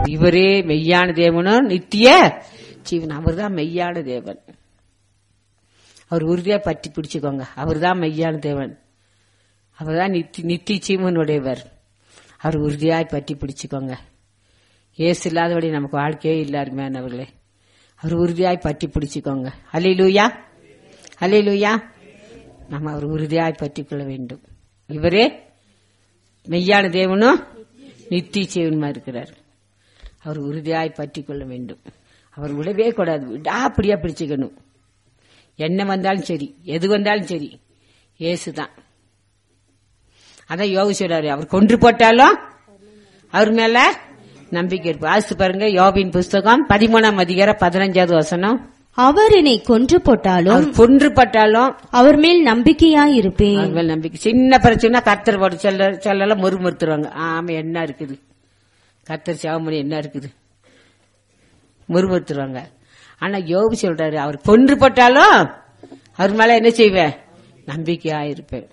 இவரே மெய்யான தேவனும் நித்திய ஜீவன் அவர்தான் மெய்யான தேவன் அவர் உறுதியா பற்றி பிடிச்சுக்கோங்க அவர்தான் மெய்யான தேவன் அவர்தான் நித்தி நித்திய ஜீவனுடையவர் அவர் உறுதியாய் பற்றி பிடிச்சுக்கோங்க ஏசு இல்லாதபடி நமக்கு வாழ்க்கையே இல்லாருமேனவர்களே அவர் உறுதியாய் பற்றி பிடிச்சுக்கோங்க அலையிலூயா அலையிலூயா நம்ம அவர் உறுதியாய் பற்றிக் கொள்ள வேண்டும் இவரே மெய்யான தேவனும் நித்திய ஜீவனுமா இருக்கிறார் அவர் உறுதியாய் பற்றிக் கொள்ள வேண்டும் அவர் விடவே கூடாது விடாப்படியா பிடிச்சுக்கணும் என்ன வந்தாலும் சரி எது வந்தாலும் சரி இயேசுதான் அதான் யோகி சொல்றாரு அவர் கொன்று போட்டாலும் அவர் மேல நம்பிக்கை இருப்பு ஆசு பாருங்க யோபின் புஸ்தகம் பதிமூணாம் அதிகாரம் பதினஞ்சாவது வசனம் அவர் என்னை கொன்று போட்டாலும் அவர் கொன்று பட்டாலும் அவர் மேல் நம்பிக்கையாயிருப்பேன் அவர் மேல நம்பிக்கை சின்ன பிரச்சனை கர்த்தர் போட்டு சொல்ல சொல்லலாம் முறுமுறுத்துருவாங்க ஆமா என்ன இருக்குது கர்த்தர் சிவமணி என்ன இருக்குது முறுமுறுத்துருவாங்க ஆனா யோபு சொல்றாரு அவர் கொன்று போட்டாலும் அவர் மேல என்ன செய்வேன் நம்பிக்கையா இருப்பேன்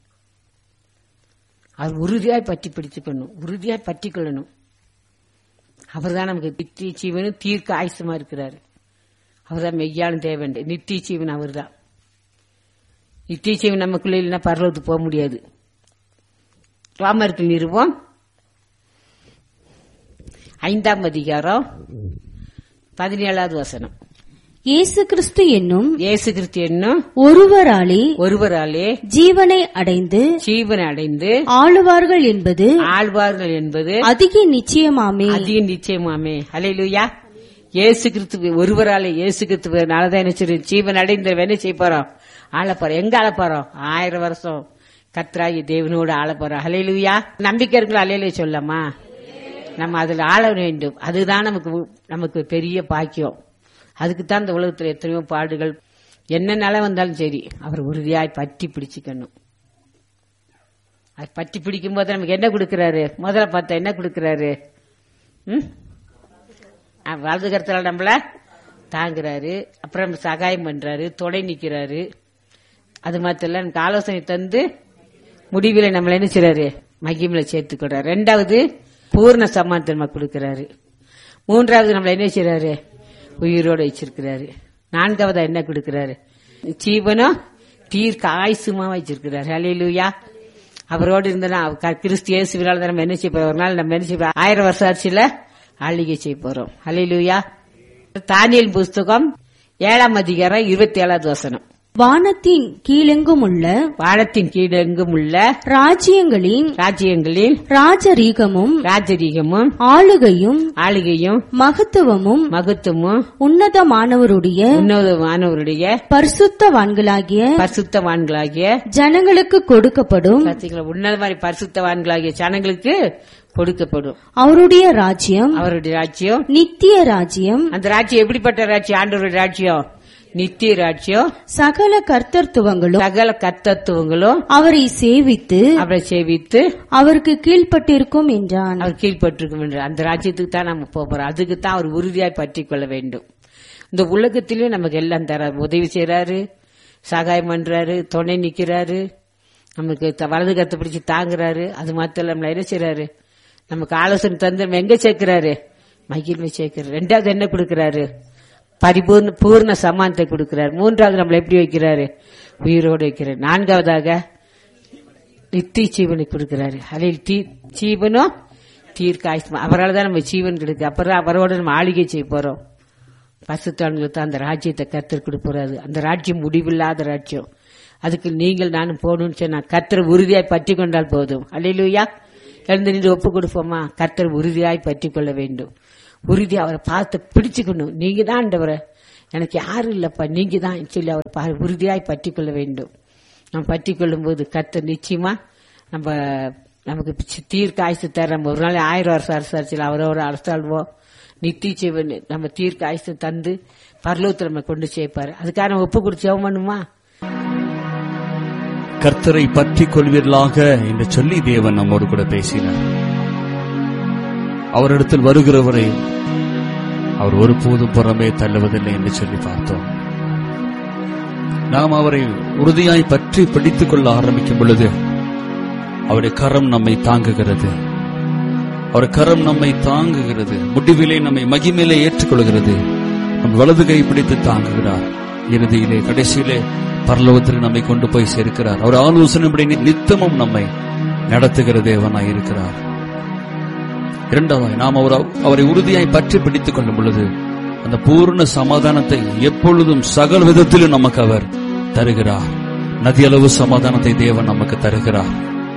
அவர் உறுதியாய் பற்றி பிடிச்சுக்கணும் உறுதியாய் பற்றி கொள்ளணும் அவர் தான் நமக்கு நித்திய ஜீவனும் தீர்க்க ஆயுசமா இருக்கிறாரு அவர் தான் மெய்யான தேவன் நித்திய ஜீவன் அவர் தான் நித்திய ஜீவன் நமக்குள்ள இல்லைன்னா பரலோகத்துக்கு போக முடியாது ராமருக்கு நிறுவம் ஐந்தாம் அதிகாரம் பதினேழாவது வசனம் இயேசு கிறிஸ்து என்னும் இயேசு கிறிஸ்து என்னும் ஒருவராலே ஒருவராலே ஜீவனை அடைந்து ஜீவன் அடைந்து ஆளுவார்கள் என்பது ஆழ்வார்கள் என்பது அதிக நிச்சயமாமே அதிக நிச்சயமாமே அலையிலுயா இயேசு கிறிஸ்து ஒருவராலே இயேசு கிறிஸ்துவனாலதான் என்ன செய்யும் ஜீவன் அடைந்த என்ன செய்ய போறோம் ஆள போறோம் எங்க ஆள போறோம் ஆயிரம் வருஷம் கத்ராகி தேவனோடு ஆள போறோம் அலையிலுயா நம்பிக்கை இருக்கிற அலையில சொல்லமா நம்ம அதுல ஆள வேண்டும் அதுதான் நமக்கு நமக்கு பெரிய பாக்கியம் அதுக்கு தான் இந்த உலகத்துல எத்தனையோ பாடுகள் என்ன நிலை வந்தாலும் சரி அவர் உறுதியாய் பற்றி பிடிச்சுக்கணும் அது பற்றி பிடிக்கும் போது நமக்கு என்ன கொடுக்கறாரு முதல்ல பார்த்தா என்ன கொடுக்கறாரு ம்? அஹ் வலது கருத்துல நம்மள தாங்குறாரு அப்புறம் சகாயம் பண்றாரு துணை நிக்கிறாரு அது மாத்திரம் நமக்கு ஆலோசனை தந்து முடிவில் நம்மள என்ன செய்றாரு மகிமில சேர்த்துக்கிறாரு ரெண்டாவது பூர்ண சமானத்தை நமக்கு கொடுக்கறாரு மூன்றாவது நம்மள என்ன செய்றாரு உயிரோடு வச்சிருக்கிறாரு நான்காவதா என்ன கொடுக்கறாரு ஜீவனும் தீர்க்க ஆயுசுமா வச்சிருக்கிறாரு அலையிலுயா அவரோடு இருந்தனா கிறிஸ்து இயேசுவினால நம்ம என்ன செய்ய போறோம் ஒரு நாள் நம்ம என்ன செய்ய போறோம்? ஆயிரம் வருஷம் ஆட்சியில ஆளுகை செய்ய போறோம் அலையிலுயா தானியல் புஸ்தகம் ஏழாம் அதிகாரம் இருபத்தி ஏழாவது வசனம் வானத்தின் கீழெங்கும் உள்ள வானத்தின் கீழெங்கும் உள்ள ராஜ்யங்களின் ராஜ்யங்களில் ராஜரீகமும் ராஜரீகமும் ஆளுகையும் ஆளுகையும் மகத்துவமும் மகத்துவமும் உன்னதமானவருடைய உன்னதமானவருடைய பரிசுத்தவான்களாகிய பரிசுத்தவான்களாகிய ஜனங்களுக்கு கொடுக்கப்படும் பாத்தீங்களா உன்னத மாதிரி பரிசுத்தவான்களாகிய ஜனங்களுக்கு கொடுக்கப்படும் அவருடைய ராஜ்யம் அவருடைய ராஜ்யம் நித்திய ராஜ்யம் அந்த ராஜ்யம் எப்படிப்பட்ட ராஜ்யம் ஆண்டவருடைய ராஜ்யம் நித்திய ராஜ்யம் சகல கர்த்தர்த்துவங்களும் சகல கத்தத்துவங்களும் அவரை சேவித்து அவரை சேவித்து அவருக்கு கீழ்ப்பட்டிருக்கும் என்றான் அவர் கீழ்பட்டிருக்கும் என்று அந்த ராஜ்யத்துக்கு தான் நம்ம போக போறோம் அதுக்கு தான் அவர் உறுதியாய் பற்றி கொள்ள வேண்டும் இந்த உலகத்திலயும் நமக்கு எல்லாம் தராரு உதவி செய்யறாரு சகாயம் பண்றாரு துணை நிக்கிறாரு நமக்கு த- வலது கத்தை பிடிச்சு தாங்குறாரு அது மாத்திரம் நம்மள என்ன செய்யறாரு நமக்கு ஆலோசனை தந்து நம்ம எங்க சேர்க்கிறாரு மகிழ்மை சேர்க்கிறாரு ரெண்டாவது என்ன கொடுக்கறாரு பரிபூர்ண பூர்ண சமானத்தை கொடுக்கிறார் மூன்றாவது நம்மளை எப்படி வைக்கிறாரு உயிரோடு வைக்கிறார் நான்காவதாக நித்திய ஜீவனை கொடுக்கிறாரு அதில் தீ ஜீவனும் தீர்க்க ஆயுஷ்மா அவரால் தான் நம்ம ஜீவன் கிடைக்கு அப்புறம் அவரோட நம்ம ஆளுகை செய்ய போறோம் பசுத்தான்களுக்கு தான் அந்த ராஜ்யத்தை கத்தர் கொடுப்பறாரு அந்த ராஜ்யம் முடிவில்லாத ராஜ்யம் அதுக்கு நீங்கள் நானும் போகணும்னு சொன்னா கத்தர் உறுதியாய் பற்றி கொண்டால் போதும் அல்லையிலூயா எழுந்து நின்று ஒப்பு கொடுப்போமா கத்தர் உறுதியாய் பற்றி கொள்ள வேண்டும் உறுதி அவரை பார்த்து பிடிச்சுக்கணும் நீங்க தான் ஆண்டவரை எனக்கு யாரும் இல்லப்பா நீங்க தான் சொல்லி அவர் பா- உறுதியாய் பற்றி கொள்ள வேண்டும் நம்ம பற்றி கொள்ளும் போது கத்தர் நிச்சயமா நம்ம நமக்கு பிச்ச- தீர்க்க ஆயுசு தர நம்ம ஒரு நாள் ஆயிரம் வருஷம் அரசாட்சியில் அவரோட அரசாள்வோம் நித்திய ஜீவன் நம்ம தீர்க்க ஆயுசு தந்து பரலோகத்தில் நம்ம கொண்டு சேர்ப்பாரு அதுக்காக நம்ம ஒப்பு கொடுத்து ஜெபம் பண்ணுமா கர்த்தரை பற்றிக் கொள்வீர்களாக என்று சொல்லி தேவன் நம்மோடு கூட பேசினார் அவரிடத்தில் வருகிறவரை அவர் ஒருபோதும் புறமே தள்ளுவதில்லை என்று சொல்லி பார்த்தோம் நாம் அவரை உறுதியாய் பற்றி பிடித்துக் கொள்ள ஆரம்பிக்கும் பொழுது அவருடைய கரம் நம்மை தாங்குகிறது அவர் கரம் நம்மை தாங்குகிறது முடிவிலே நம்மை மகிமையிலே ஏற்றுக்கொள்கிறது நம் வலது கை பிடித்து தாங்குகிறார் இறுதியிலே கடைசியிலே பரலோகத்திற்கு நம்மை கொண்டு போய் சேர்க்கிறார் அவர் ஆலோசனைப்படி நி- நித்தமும் நம்மை நடத்துகிற தேவனாய் இருக்கிறார் இரண்டாவதாய் நாம் அவர் அவரை உறுதியாய் பற்றி பிடித்துக் கொள்ளும் பொழுது அந்த பூர்ண சமாதானத்தை எப்பொழுதும் சகல விதத்திலும் நமக்கு அவர் தருகிறார் நதியளவு சமாதானத்தை தேவன் நமக்கு தருகிறார்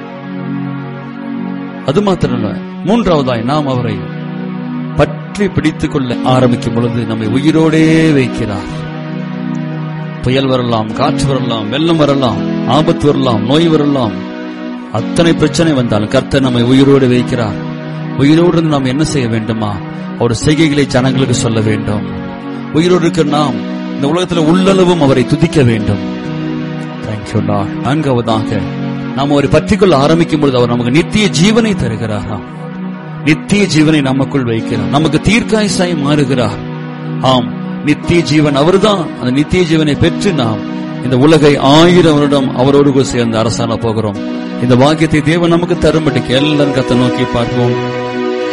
அது மாத்திரமல்ல மூன்றாவதாய் நாம் அவரை பற்றி பிடித்துக் கொள்ள ஆரம்பிக்கும் பொழுது நம்மை உயிரோடே வைக்கிறார் புயல் வரலாம் காற்று வரலாம் வெள்ளம் வரலாம் ஆபத்து வரலாம் நோய் வரலாம் அத்தனை பிரச்சனை வந்தாலும் கர்த்தர் நம்மை உயிரோடு வைக்கிறார் உயிரோடு இருந்து நாம் என்ன செய்ய வேண்டுமா அவர் செய்கைகளை ஜனங்களுக்கு சொல்ல வேண்டும் உயிரோடு இருக்க நாம் இந்த உலகத்தில் உள்ளளவும் அவரை துதிக்க வேண்டும் தேங்க்யூ லார்ட் நான்காவதாக நாம் அவரை பற்றிக்கொள்ள ஆரம்பிக்கும் பொழுது அவர் நமக்கு நித்திய ஜீவனை தருகிறாராம் நித்திய ஜீவனை நமக்குள் வைக்கிறார் நமக்கு தீர்க்காயசாய் மாறுகிறார் ஆம் நித்திய ஜீவன் அவர்தான் அந்த நித்திய ஜீவனை பெற்று நாம் இந்த உலகை ஆயிரம் வருடம் அவரோடு கூட சேர்ந்து அரசாண போகிறோம் இந்த வாக்கியத்தை தேவன் நமக்கு தரும்படிக்கு எல்லாரும் கத்தை நோக்கி பார்ப்போம்